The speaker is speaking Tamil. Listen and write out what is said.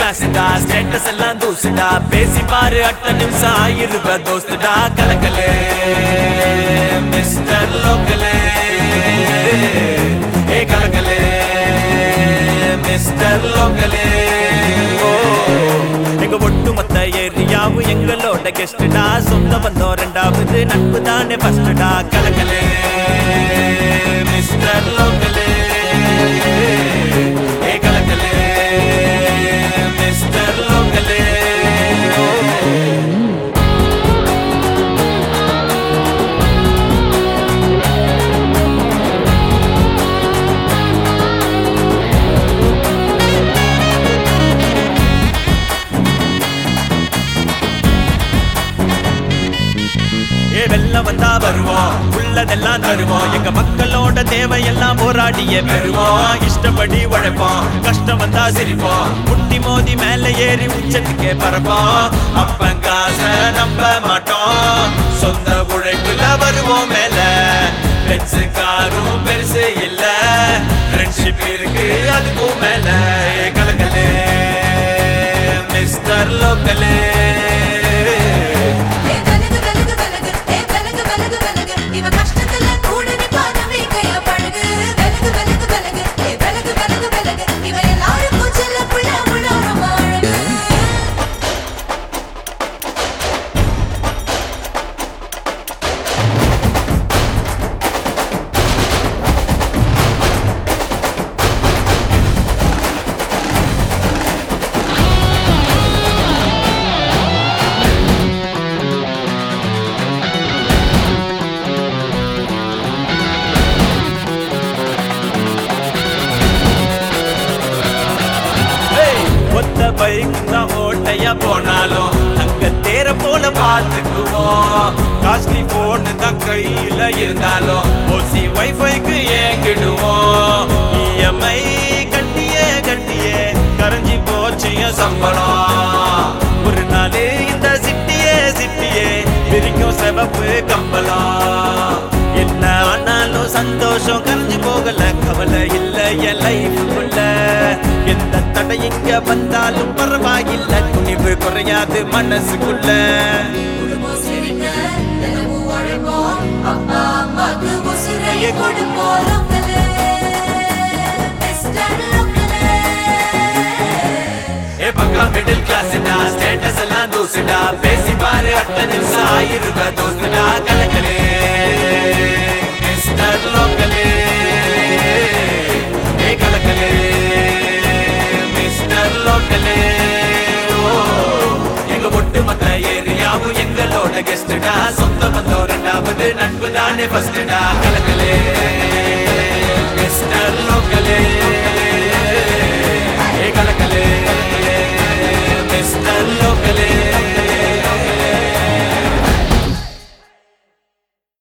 கிளாஸ்டா ஸ்டேட்டஸ் எல்லாம் தூசுடா பேசி பாரு அட்ட நிமிஷம் ஆயிருவ தோஸ்துடா கலக்கலே மிஸ்டர் லோக்கலே ஏ கலக்கலே மிஸ்டர் லோக்கலே ஓ எங்க ஒட்டுமொத்த ஏரியாவும் எங்களோட கெஸ்டுடா சொந்த பந்தம் ரெண்டாவது நட்பு தானே ஃபர்ஸ்டுடா கலக்கலே மிஸ்டர் லோக்கலே ஏ கலக்கலே மிஸ்டர் லோக்கலே ஏ வெள்ளம் வந்தா வருவோம் உள்ளதெல்லாம் தருவோம் எங்க மக்களோட தேவையெல்லாம் போராடியே பெறுவோம் இஷ்டப்படி உழைப்போம் கஷ்டம் வந்தா சிரிப்போம் முட்டி மோதி மேல ஏறி உச்சத்துக்கே பறப்போம் அப்பங்காச நம்ப மாட்டோம் சொந்த உழைப்புல வருவோம் மேல பெருசு காரும் பெருசு இல்ல ஃப்ரெண்ட்ஷிப் இருக்கு அதுக்கும் மேல ஏ கலக்கலே மிஸ்டர் லோக்கலே ஏ விலகு விலகு விலகு ஏ விலகு விலகு விலகு இவ கஷ்டத்துல கூட நிப்பாதவே கைய பழகு விலகு விலகு விலகு ஏ விலகு விலகு விலகு இவ எல்லாருக்கும் செல்ல புள்ள புள்ள ரொம்ப அழகு ஏய், ஒத்த பைக் தான் ஓட்டையா போனாலும் அங்க தேர போல பார்த்துக்குவோம் காஸ்ட்லி போன் தான் கையில இருந்தாலும் ஓசி வைஃபைக்கு ஏங்கிடுவோம் இஎம்ஐ கட்டியே கட்டியே கரைஞ்சி போச்சு என் சம்பளம் ஒரு நாள் இந்த சிட்டியே சிட்டியே பிரிக்கும் சிவப்பு கம்பளம் என்ன ஆனாலும் சந்தோஷம் கரைஞ்சு போகல கவலை இல்ல என் லைஃபுக்குள்ள எந்த தடை இங்க வந்தாலும் பரவாயில்ல துணிவு குறையாது மனசுக்குள்ள குடும்பம் சிரிக்க தினமும் உழைப்போம் அப்பா அம்மாக்கு உசுரையே கொடுப்போம் லோக்கலே மிஸ்டர் லோக்கலே ஏ பக்கா மிடில் கிளாஸ்டா ஸ்டேட்டஸ் எல்லாம் தூசுடா பேசி பாரு அட்ட நிமிஷம் ஆயிருவ தோஸ்துடா கலக்கலே மிஸ்டர் லோக்கலே ஏ கலக்கலே மிஸ்டர் லோக்கலே ஓ எங்க ஒட்டுமொத்த ஏரியாவும் எங்களோட கெஸ்டுடா சொந்த பந்தம் ரெண்டாவது நட்பு தானே ஃபர்ஸ்டுடா கலக்கலே